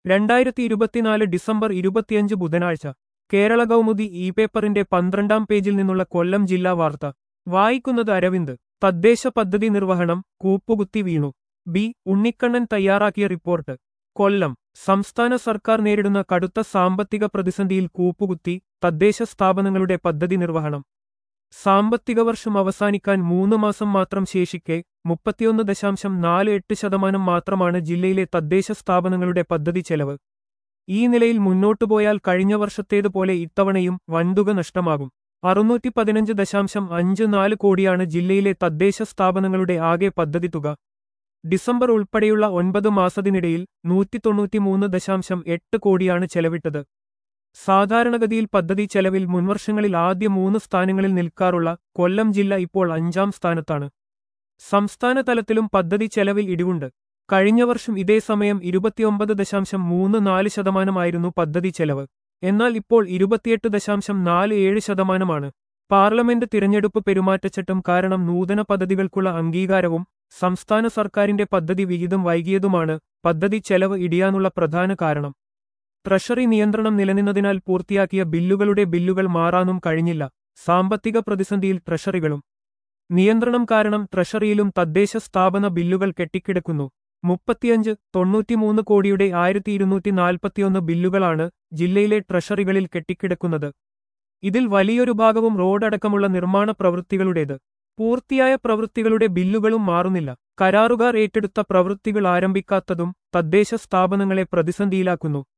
രണ്ടായിരത്തി ഇരുപത്തിനാല് ഡിസംബർ ഇരുപത്തിയഞ്ച് ബുധനാഴ്ച കേരള കൗമുദി ഇ പേപ്പറിന്റെ പന്ത്രണ്ടാം പേജിൽ നിന്നുള്ള കൊല്ലം ജില്ലാ വാർത്ത വായിക്കുന്നത് അരവിന്ദ് തദ്ദേശ പദ്ധതി നിർവഹണം കൂപ്പുകുത്തി വീണു ബി ഉണ്ണിക്കണ്ണൻ തയ്യാറാക്കിയ റിപ്പോർട്ട് കൊല്ലം സംസ്ഥാന സർക്കാർ നേരിടുന്ന കടുത്ത സാമ്പത്തിക പ്രതിസന്ധിയിൽ കൂപ്പുകുത്തി തദ്ദേശ സ്ഥാപനങ്ങളുടെ പദ്ധതി നിർവഹണം സാമ്പത്തിക വർഷം അവസാനിക്കാൻ മൂന്ന് മാസം മാത്രം ശേഷിക്കെ മുപ്പത്തിയൊന്ന് ദശാംശം നാല് എട്ട് ശതമാനം മാത്രമാണ് ജില്ലയിലെ തദ്ദേശ സ്ഥാപനങ്ങളുടെ പദ്ധതി ചെലവ് ഈ നിലയിൽ മുന്നോട്ടു പോയാൽ കഴിഞ്ഞ വർഷത്തേതുപോലെ ഇത്തവണയും വൻതുക നഷ്ടമാകും അറുന്നൂറ്റി പതിനഞ്ച് ദശാംശം അഞ്ച് നാല് കോടിയാണ് ജില്ലയിലെ തദ്ദേശ സ്ഥാപനങ്ങളുടെ ആകെ പദ്ധതി തുക ഡിസംബർ ഉൾപ്പെടെയുള്ള ഒൻപത് മാസത്തിനിടയിൽ നൂറ്റി തൊണ്ണൂറ്റിമൂന്ന് ദശാംശം എട്ട് കോടിയാണ് ചെലവിട്ടത് സാധാരണഗതിയിൽ പദ്ധതി ചെലവിൽ മുൻവർഷങ്ങളിൽ ആദ്യ മൂന്ന് സ്ഥാനങ്ങളിൽ നിൽക്കാറുള്ള കൊല്ലം ജില്ല ഇപ്പോൾ അഞ്ചാം സ്ഥാനത്താണ് സംസ്ഥാന തലത്തിലും പദ്ധതി ചെലവിൽ ഇടിവുണ്ട് കഴിഞ്ഞ വർഷം ഇതേ സമയം ഇരുപത്തിയൊമ്പത് ദശാംശം മൂന്ന് നാല് ശതമാനമായിരുന്നു പദ്ധതി ചെലവ് എന്നാൽ ഇപ്പോൾ ഇരുപത്തിയെട്ട് ദശാംശം നാല് ഏഴ് ശതമാനമാണ് പാർലമെന്റ് തിരഞ്ഞെടുപ്പ് പെരുമാറ്റച്ചട്ടം കാരണം നൂതന പദ്ധതികൾക്കുള്ള അംഗീകാരവും സംസ്ഥാന സർക്കാരിന്റെ പദ്ധതി വിഹിതം വൈകിയതുമാണ് പദ്ധതി ചെലവ് ഇടിയാനുള്ള പ്രധാന കാരണം ട്രഷറി നിയന്ത്രണം നിലനിന്നതിനാൽ പൂർത്തിയാക്കിയ ബില്ലുകളുടെ ബില്ലുകൾ മാറാനും കഴിഞ്ഞില്ല സാമ്പത്തിക പ്രതിസന്ധിയിൽ ട്രഷറികളും നിയന്ത്രണം കാരണം ട്രഷറിയിലും തദ്ദേശ സ്ഥാപന ബില്ലുകൾ കെട്ടിക്കിടക്കുന്നു മുപ്പത്തിയഞ്ച് തൊണ്ണൂറ്റിമൂന്ന് കോടിയുടെ ആയിരത്തി ഇരുന്നൂറ്റി നാൽപ്പത്തിയൊന്ന് ബില്ലുകളാണ് ജില്ലയിലെ ട്രഷറികളിൽ കെട്ടിക്കിടക്കുന്നത് ഇതിൽ വലിയൊരു ഭാഗവും റോഡടക്കമുള്ള നിർമ്മാണ പ്രവൃത്തികളുടേത് പൂർത്തിയായ പ്രവൃത്തികളുടെ ബില്ലുകളും മാറുന്നില്ല കരാറുകാർ ഏറ്റെടുത്ത പ്രവൃത്തികൾ ആരംഭിക്കാത്തതും തദ്ദേശ സ്ഥാപനങ്ങളെ പ്രതിസന്ധിയിലാക്കുന്നു